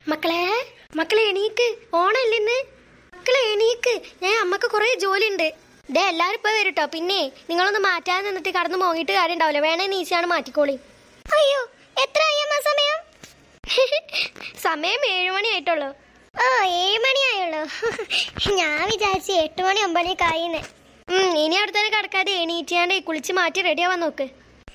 മക്കളെ മക്കളെ എണീക്ക് ഓണല്ലിന്ന് മക്കളെ എണീക്ക് ഞാൻ അമ്മക്ക് കുറെ ജോലി ഉണ്ട് ദേ എല്ലാരും ഇപ്പൊ വരും ട്ടോ പിന്നെ നിങ്ങളൊന്ന് മാറ്റാൻ നിന്നിട്ട് കടന്ന് മോങ്ങിട്ട് കാര്യം ഉണ്ടാവില്ല വേണേ നീച്ചാണ് മാറ്റിക്കോളി അയ്യോ എത്ര അമ്മ സമയം സമയം ഏഴു മണി ആയിട്ടുള്ളൂ ഓ ഏഴ് മണി ആയുള്ളൂ ഞാൻ വിചാരിച്ചു എട്ട് മണി ഒമ്പത് മണി കായിന്ന് ഇനി അവിടെ തന്നെ കിടക്കാതെ എണീറ്റാണ്ട് കുളിച്ച് മാറ്റി റെഡിയാവാൻ നോക്ക്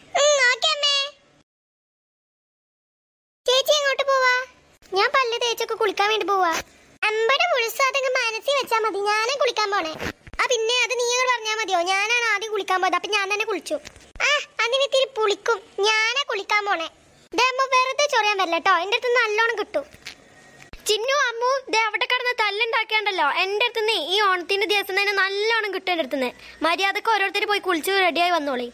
ചേച്ചി എങ്ങോട്ട് പോവാ ഞാൻ പല്ല് തേച്ചൊക്കെ കുളിക്കാൻ വേണ്ടി പോവാ അമ്പടെ മുഴുസാതങ്ങ് മനസ്സിൽ വെച്ചാ മതി ഞാനും കുളിക്കാൻ പോണേ ആ പിന്നെ അത് നീ അങ്ങോട്ട് പറഞ്ഞാ മതിയോ ഞാനാണ് ആദ്യം കുളിക്കാൻ പോയത് അപ്പൊ ഞാൻ തന്നെ കുളിച്ചു ആ അതിന് ഇത്തിരി പുളിക്കും ഞാനാ കുളിക്കാൻ പോണേ ദേ അമ്മ വെറുതെ ചൊറിയാൻ വരില്ല കേട്ടോ എന്റെ അടുത്ത് നല്ലോണം കിട്ടും ചിന്നു അമ്മു ദേ അവിടെ കിടന്ന് തല്ലുണ്ടാക്കിയാണ്ടല്ലോ എന്റെ അടുത്തുനിന്ന് ഈ ഓണത്തിന്റെ ദിവസം തന്നെ നല്ലോണം കിട്ടും എന്റെ അടുത്തുനിന്ന് മര്യാദക്ക് ഓരോരുത്തർ പോയി കുളിച്ച് റെഡിയായി വന്നോളി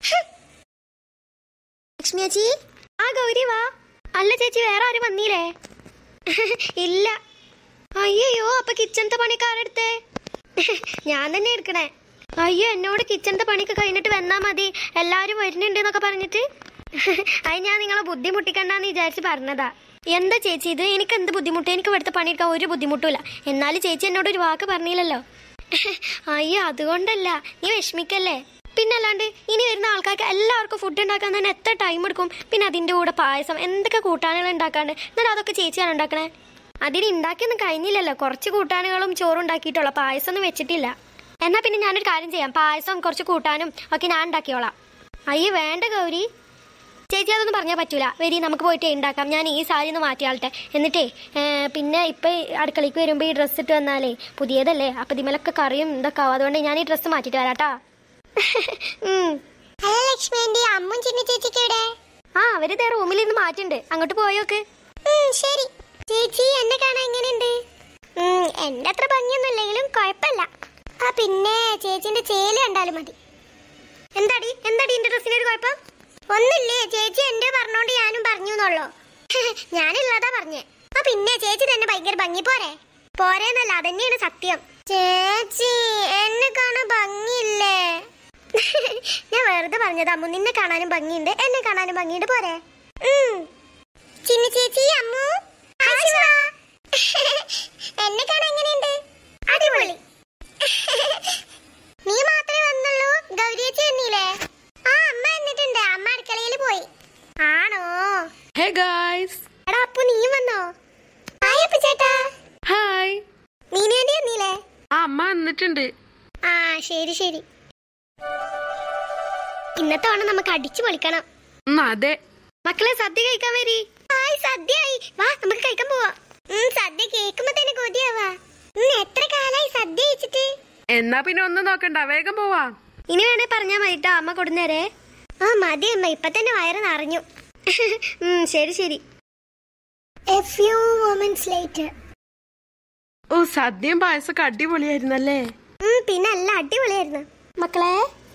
ലക്ഷ്മി ചേച്ചി ആ ഗൗരി വാ അല്ല ചേച്ചി വേറെ ആരും വന്നീലേ ഇല്ല അയ്യോ അപ്പൊ കിച്ചണത്തെ പണിക്കാരെടുത്തേ ഞാൻ തന്നെ എടുക്കണേ അയ്യോ എന്നോട് കിച്ചണത്തെ പണിയൊക്കെ കഴിഞ്ഞിട്ട് വന്നാ മതി എല്ലാരും വരുന്നുണ്ട് എന്നൊക്കെ പറഞ്ഞിട്ട് അത് ഞാൻ നിങ്ങളെ ബുദ്ധിമുട്ടിക്കണ്ടെന്ന് വിചാരിച്ച് പറഞ്ഞതാ എന്താ ചേച്ചി ഇത് എനിക്ക് എന്ത് ബുദ്ധിമുട്ട് എനിക്ക് ഇവിടുത്തെ പണിയെടുക്കാൻ ഒരു ബുദ്ധിമുട്ടുമില്ല എന്നാലും ചേച്ചി എന്നോട് ഒരു വാക്ക് പറഞ്ഞില്ലല്ലോ അയ്യോ അതുകൊണ്ടല്ല നീ വിഷമിക്കല്ലേ പിന്നല്ലാണ്ട് ഇനി വരുന്ന ആൾക്കാർക്ക് എല്ലാവർക്കും ഫുഡ് ഉണ്ടാക്കാൻ തന്നെ എത്ര ടൈം എടുക്കും പിന്നെ അതിൻ്റെ കൂടെ പായസം എന്തൊക്കെ കൂട്ടാനുകൾ ഉണ്ടാക്കാണ്ട് എന്നാൽ അതൊക്കെ ചേച്ചിയാണ് ഉണ്ടാക്കണേ അതിന് ഉണ്ടാക്കിയൊന്നും കഴിഞ്ഞില്ലല്ലോ കുറച്ച് കൂട്ടാനുകളും ചോറും ഉണ്ടാക്കിയിട്ടുള്ള പായസം ഒന്നും വെച്ചിട്ടില്ല എന്നാ പിന്നെ ഞാനൊരു കാര്യം ചെയ്യാം പായസം കുറച്ച് കൂട്ടാനും ഒക്കെ ഞാൻ ഉണ്ടാക്കിയോളാം അയ്യോ വേണ്ട ഗൗരി ചേച്ചി അതൊന്നും പറഞ്ഞാൽ പറ്റൂല വരി നമുക്ക് പോയിട്ട് ഉണ്ടാക്കാം ഞാൻ ഈ സാരി ഒന്ന് മാറ്റിയാളട്ടെ എന്നിട്ടേ ഏ, പിന്നെ ഇപ്പൊ ഈ അടുക്കളയ്ക്ക് വരുമ്പോൾ ഈ ഡ്രസ്സ് ഇട്ട് വന്നാലേ പുതിയതല്ലേ അപ്പൊ ഇതിമലൊക്കെ കറിയും ഇതൊക്കെ ആവും അതുകൊണ്ട് ഞാൻ ഈ ഡ്രസ്സ് മാറ്റിട്ട് വരാട്ടാ ഹലോ ലക്ഷ്മി എന്റെ അമ്മും ചിന്ന ചേച്ചിക്ക് ഇവിടെ ആ അവര് ദേ റൂമിൽ നിന്ന് മാറ്റുണ്ട് അങ്ങോട്ട് പോയോക്ക് ശരി ചേച്ചി എന്നെ കാണാൻ എങ്ങനെയുണ്ട് എന്റെ അത്ര ഭംഗിയൊന്നും ഇല്ലെങ്കിലും കുഴപ്പമില്ല ആ പിന്നെ ചേച്ചിന്റെ ചേല് കണ്ടാലും മതി എന്താടി എന്താടി എന്റെ ഡ്രസ്സിന് ഒരു കുഴപ്പം ഒന്നില്ലേ ചേച്ചി എന്റെ പറഞ്ഞോണ്ട് ഞാനും പറഞ്ഞു എന്നുള്ളൂ ഞാനുള്ളതാ പറഞ്ഞേ ആ പിന്നെ ചേച്ചി തന്നെ ഭയങ്കര ഭംഗി പോരെ പോരേന്നല്ല അതന്നെയാണ് സത്യം ചേച്ചി എന്നെ കാണാൻ ഭംഗിയില്ലേ ഞാൻ വെറുതെ പറഞ്ഞത് അമ്മു നിന്നെ കാണാനും ഭംഗിയുണ്ട് എന്നെ കാണാനും ഭംഗിയുണ്ട് പോരെ ഉം. ചിന്നു ചേച്ചി അമ്മു ഹായ് ശിവ. എന്നെ കാണാൻ എങ്ങനെയുണ്ട് അടിപൊളി നീ മാത്രമേ വന്നുള്ളൂ ഗൗരിയേച്ചി വന്നില്ലേ ആ അമ്മ എന്നിട്ടുണ്ട് അമ്മ അടുക്കളയിൽ പോയി ആണോ ഹേ ഗായ്സ് എടാ അപ്പു നീയും വന്നോ ഹായ് അപ്പു ചേട്ടാ ഹായ് നീനേണ്ടി വന്നില്ലേ ആ അമ്മ വന്നിട്ടുണ്ട് ആ ശരി ശരി ഇന്നത്തെ ഓണം നമുക്ക് അടിച്ചു പൊളിക്കണം ഉം, അതെ മക്കളെ സദ്യ കഴിക്കാൻ വരി ഹായ് സദ്യയായി വാ നമുക്ക് കഴിക്കാൻ പോവാ ഉം, സദ്യ കേൾക്കുമ്പോ തന്നെ കൊതിയാവാ ഉം, എത്ര കാലായി സദ്യ കഴിച്ചിട്ട് എന്നാ പിന്നെ ഒന്നും നോക്കണ്ട വേഗം പോവാ ഇനി വേണേ പറഞ്ഞാ മതിട്ടോ അമ്മ കൊടുന്നേരേ ആ മതി അമ്മ ഇപ്പൊ തന്നെ വയറ് നിറഞ്ഞു ഉം, ശരി ശരി A few moments later. ഓ സദ്യയും പായസമൊക്കെ അടിപൊളിയായിരുന്നല്ലേ ഉം, പിന്നെ അല്ല അടിപൊളിയായിരുന്നു മക്കളെ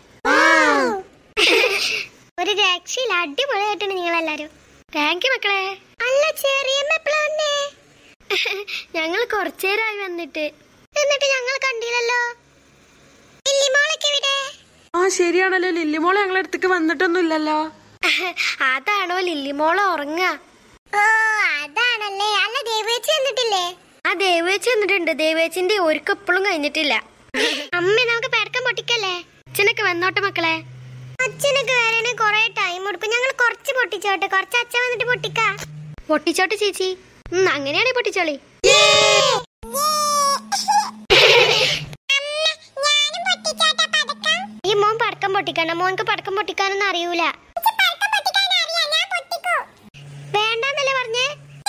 ഒരു രക്ഷയില്ല അടിപൊളിയായിട്ടുണ്ട് നിങ്ങളെല്ലാരും താങ്ക് യു മക്കളെ അല്ല ചെറിയമ്മ എപ്പോഴാ വന്നേ ഞങ്ങൾ കുറച്ചേരായി വന്നിട്ട് എന്നിട്ട് ഞങ്ങൾ കണ്ടില്ലല്ലോ ഇല്ലിമോളൊക്കെ ഇവിടെ ആ ശരിയാണല്ലോ ലില്ലിമോള് ഞങ്ങളെ അടുത്തേക്ക് വന്നിട്ടൊന്നുമില്ലല്ലോ അതാണോ ലില്ലിമോള് ഉറങ്ങ ഓ അതാണല്ലേ അല്ല ദേവേച്ചി വന്നിട്ടില്ലേ ആ ദേവേച്ചി വന്നിട്ടുണ്ട് ദേവേച്ചിന്റെ ഒരുക്കം ഇപ്പോഴും കഴിഞ്ഞിട്ടില്ല അമ്മ നമുക്ക് പടക്കം പൊട്ടിക്കല്ലേ അച്ഛനൊക്കെ വന്നോട്ടെ മക്കളെ അച്ഛനൊക്കെ വരാന് കൊറേ ടൈം എടുക്കും ഞങ്ങൾ കുറച്ച് പൊട്ടിച്ചോട്ടെ കുറച്ച് അച്ഛൻ വന്നിട്ട് പൊട്ടിക്ക പൊട്ടിച്ചോട്ടെ ചേച്ചി ഉം, അങ്ങനെയാണെ പൊട്ടിച്ചോളി ഈ മോൻ പടക്കം പൊട്ടിക്കണ്ട മോൻക്ക് പടക്കം പൊട്ടിക്കാനൊന്നും അറിയൂല വേണ്ടെന്നല്ലേ പറഞ്ഞേ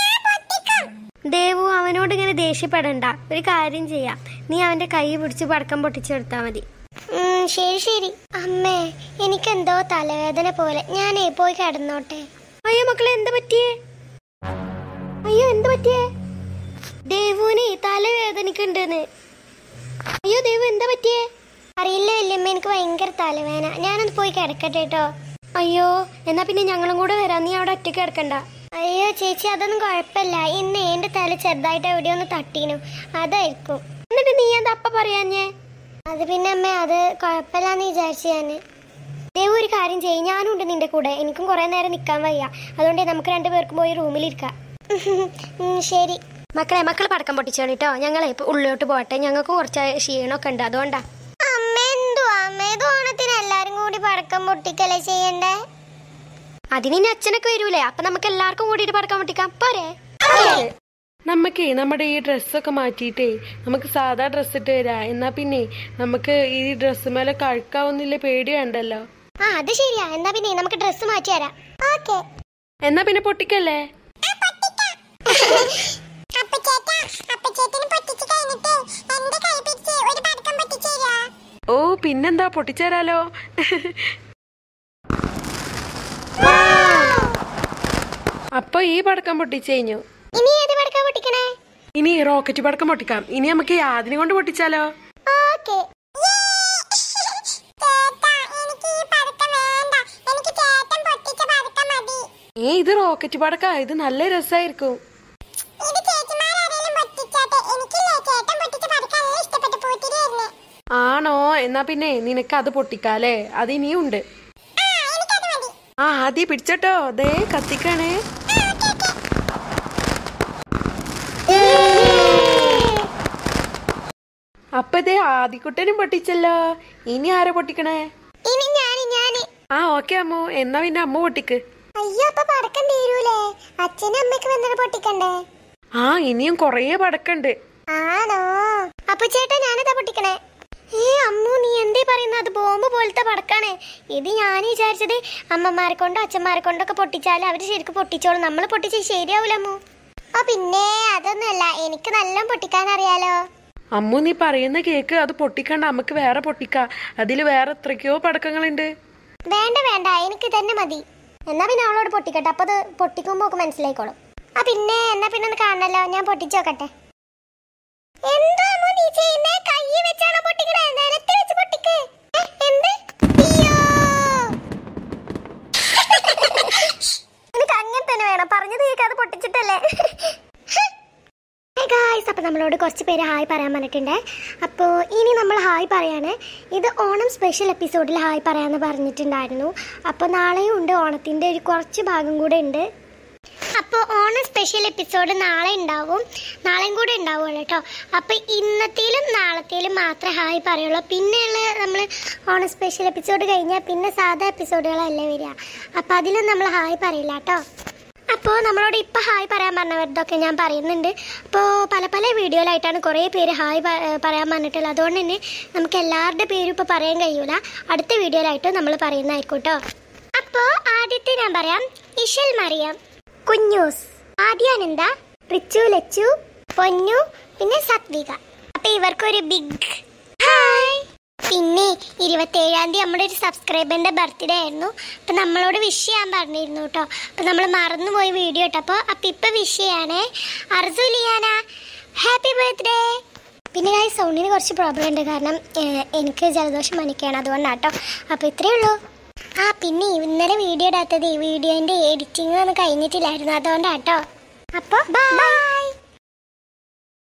ദേവു അവനോട് ഇങ്ങനെ ദേഷ്യപ്പെടണ്ട ഒരു കാര്യം ചെയ്യാം നീ അവന്റെ കൈ പിടിച്ച് പടക്കം പൊട്ടിച്ചെടുത്താ മതി ശരി ശരി അമ്മേ എനിക്കെന്തോ തലവേദന പോലെ ഞാനേ പോയി കിടന്നോട്ടെ അയ്യോ മക്കളെ എന്താ പറ്റിയേ അയ്യോ എന്താ പറ്റിയേ ദേവുവിനെ തലവേദനിക്കുണ്ടെന്ന് അയ്യോ ദേവു എന്താ പറ്റിയേ അറിയില്ല വല്യമ്മ എനിക്ക് ഭയങ്കര തലവേദന ഞാനൊന്ന് പോയി കിടക്കട്ടെ കേട്ടോ അയ്യോ എന്നാ പിന്നെ ഞങ്ങളും കൂടെ വരാം നീ അവിടെ ഒറ്റയ്ക്ക് കിടക്കണ്ട അയ്യോ ചേച്ചി അതൊന്നും കുഴപ്പമില്ല ഇന്ന് എന്റെ തല ചെറുതായിട്ട് എവിടെയോ ഒന്ന് തട്ടീനു അതായിരിക്കും എന്നിട്ട് നീ എന്താ അപ്പ പറയാഞ്ഞേ അത് പിന്നെ അമ്മ അത് കുഴപ്പമില്ലാന്ന് വിചാരിച്ചു ഞാന് ദേവു ഒരു കാര്യം ചെയ്യും ഞാനും ഉണ്ട് നിന്റെ കൂടെ എനിക്കും കുറെ നേരം നിൽക്കാൻ വയ്യ അതുകൊണ്ട് നമുക്ക് രണ്ടുപേർക്കും പോയി റൂമിലിരിക്കാം ഉം, ശരി മക്കളെ മക്കൾ പടക്കം പൊട്ടിച്ചാണ് കേട്ടോ ഞങ്ങളെ ഇപ്പൊ ഉള്ളിലോട്ട് പോട്ടെ ഞങ്ങൾക്ക് കുറച്ച് ക്ഷീണമൊക്കെ ഉണ്ട് അതുകൊണ്ടാ അമ്മ എന്തുവാ അമ്മ ഇത് ഓണത്തിന് എല്ലാരും കൂടി പടക്കം പൊട്ടിക്കല്ലേ ചെയ്യണ്ടേ അതിന് ഇനി അച്ഛനൊക്കെ വരൂലേ അപ്പൊ നമുക്ക് എല്ലാവർക്കും കൂടിയിട്ട് പടക്കം പൊട്ടിക്കാം പോരെ നമുക്കേ നമ്മുടെ ഈ ഡ്രസ്സൊക്കെ മാറ്റിയിട്ടേ നമുക്ക് സാധാ ഡ്രസ്സ് ഇട്ട് തരാം എന്നാ പിന്നെ നമുക്ക് ഈ ഡ്രസ്സ് മേലെ കഴുക്കാവുന്നില്ല പേടി വേണ്ടല്ലോ ആ അത് ശരിയാ എന്നാ പിന്നെ നമുക്ക് ഡ്രസ്സ് മാറ്റി തരാം ഓക്കെ എന്നാ പിന്നെ പൊട്ടിക്കല്ലേ ഓ പിന്നെന്താ പൊട്ടിച്ചേരാലോ അപ്പൊ ഈ പടക്കം പൊട്ടിച്ചു കഴിഞ്ഞു ഇനി ഏത് പടക്കാ പൊട്ടിക്കണേ ഇനി റോക്കറ്റ് പടക്കം പൊട്ടിക്കാം ഇനി നമുക്ക് യാതിനെ കൊണ്ട് പൊട്ടിച്ചാലോ ഓക്കെ ഏ ഇത് റോക്കറ്റ് പടക്ക ഇത് നല്ല രസമായിരിക്കും ആണോ എന്നാ പിന്നെ നിനക്ക് അത് പൊട്ടിക്കാലേ അത് ഇനിയുണ്ട് ആ ആദ്യം പിടിച്ചട്ടോ ദേ കത്തിക്കണേ അപ്പൊ ദേ ആദിക്കുട്ടനും പൊട്ടിച്ചല്ലോ ഇനി ആരാ പൊട്ടിക്കണേ ഇനി ഞാന് ഞാന് ആ ഓക്കെ അമ്മു എന്നാ പിന്നെ അമ്മ പൊട്ടിക്ക് അയ്യോ അപ്പൊ പടക്കം തീരൂലേ അച്ഛനും അമ്മയ്ക്ക് വന്നിട്ട് പൊട്ടിക്കണ്ടേ ആ ഇനിയും കൊറേ പടക്കണ്ട് ആണോ അപ്പൊ ചേട്ടാ ഞാനിതാ പൊട്ടിക്കണേ ഏ അമ്മു നീ എന്തേ പറയുന്നത് അത് ബോംബ് പോലത്തെ പടക്കാണ് ഇത് ഞാൻ വിചാരിച്ചത് അമ്മമാരെ കൊണ്ടോ അച്ഛന്മാരെ കൊണ്ടോ ഒക്കെ പൊട്ടിച്ചാൽ അവര് ശരിക്കും പൊട്ടിച്ചോളും നമ്മൾ പൊട്ടിച്ചാൽ ശരിയാവൂല അമ്മു ആ പിന്നെ അതൊന്നുമല്ല എനിക്ക് നല്ല പൊട്ടിക്കാൻ അറിയാലോ അമ്മു നീ പറയുന്ന കേക്ക് അത് പൊട്ടിക്കണ്ട നമുക്ക് വേറെ പൊട്ടിക്കാം അതിൽ വേറെ എത്രയ്ക്കോ പടക്കങ്ങളുണ്ട് വേണ്ട വേണ്ട എനിക്ക് തന്നെ മതി എന്നാ പിന്നെ അവളോട് പൊട്ടിക്കട്ടെ അപ്പൊ അത് പൊട്ടിക്കുമ്പോ ഒക്കെ മനസ്സിലായിക്കോളും ആ പിന്നെ എന്നാ പിന്നെ ഒന്ന് കാണണല്ലോ ഞാൻ പൊട്ടിച്ചു നോക്കട്ടെ എന്താ അമ്മു നീ ചെയ്യുന്നേ കൈ വെച്ചാണോ പൊട്ടിക്കണേ നിലത്ത് വെച്ച് പൊട്ടിക്ക് ഏ, എന്ത് അയ്യോ എനിക്ക് അങ്ങനെ തന്നെ വേണം പറഞ്ഞത് കേൾക്കാതെ പൊട്ടിച്ചിട്ടല്ലേ ഗായ്സ് അപ്പോൾ നമ്മളോട് കുറച്ച് പേര് ഹായ് പറയാൻ പറഞ്ഞിട്ടുണ്ട് അപ്പോൾ ഇനി നമ്മൾ ഹായ് പറയാണ് ഇത് ഓണം സ്പെഷ്യൽ എപ്പിസോഡിൽ ഹായ് പറയാമെന്ന് പറഞ്ഞിട്ടുണ്ടായിരുന്നു അപ്പോൾ നാളെയും ഉണ്ട് ഓണത്തിൻ്റെ ഒരു കുറച്ച് ഭാഗം കൂടെ ഉണ്ട് അപ്പോൾ ഓണം സ്പെഷ്യൽ എപ്പിസോഡ് നാളെ ഉണ്ടാവും നാളെയും കൂടെ ഉണ്ടാവുമല്ലോ കേട്ടോ അപ്പോൾ ഇന്നത്തേലും നാളത്തേലും മാത്രമേ ഹായ് പറയുള്ളൂ പിന്നെയുള്ള നമ്മൾ ഓണം സ്പെഷ്യൽ എപ്പിസോഡ് കഴിഞ്ഞാൽ പിന്നെ സാധാ എപ്പിസോഡുകളല്ലേ വരിക അപ്പോൾ അതിലും നമ്മൾ ഹായ് പറയില്ല കേട്ടോ അപ്പോൾ നമ്മളോട് ഇപ്പോൾ ഹായ് പറയാൻ പറഞ്ഞവരതൊക്കെ ഞാൻ പറയുന്നുണ്ട് അപ്പോൾ പല പല വീഡിയോയിലായിട്ടാണ് കുറേ പേര് ഹായ് പ- ഏർ പറയാൻ പറഞ്ഞിട്ടുള്ളത് അതുകൊണ്ട് തന്നെ നമുക്ക് എല്ലാവരുടെ പേരും ഇപ്പോൾ പറയാൻ കഴിയൂല അടുത്ത വീഡിയോയിലായിട്ട് നമ്മൾ പറയുന്നതായിരിക്കും കേട്ടോ അപ്പോൾ ആദ്യത്തെ ഞാൻ പറയാം ഇഷൽ മറിയം കുഞ്ഞൂസ് ആദ്യാനന്ദ റിച്ചു ലച്ചു പൊന്നു പിന്നെ സത്വിക അപ്പൊ ഇവർക്കൊരു ബിഗ് ഹായ് പിന്നെ ഇരുപത്തേഴാം തീയതി നമ്മുടെ ഒരു സബ്സ്ക്രൈബറിന്റെ ബർത്ത്ഡേ ആയിരുന്നു അപ്പൊ നമ്മളോട് വിഷ് ചെയ്യാൻ പറഞ്ഞിരുന്നു കേട്ടോ അപ്പൊ നമ്മൾ മറന്നുപോയി വീഡിയോ ഇട്ടപ്പോൾ അപ്പൊ ഇപ്പൊ വിഷ് ചെയ്യാനേ അർജുലിയാന ഹാപ്പി ബർത്ത്ഡേ പിന്നെ ഞാൻ സൗണ്ടിന് കുറച്ച് പ്രോബ്ലം ഉണ്ട് കാരണം ഏഹ്, എനിക്ക് ജലദോഷം പനിക്കാണ് അതുകൊണ്ടാണ് കേട്ടോ അപ്പോൾ ഇത്രയേ ഉള്ളൂ ആ പിന്നെ ഇന്നലെ വീഡിയോ ഇടാത്തത് ഈ വീഡിയോൻ്റെ എഡിറ്റിംഗ് ഒന്നും കഴിഞ്ഞിട്ടില്ലായിരുന്നു അതുകൊണ്ടാണ് കേട്ടോ അപ്പോൾ ബൈ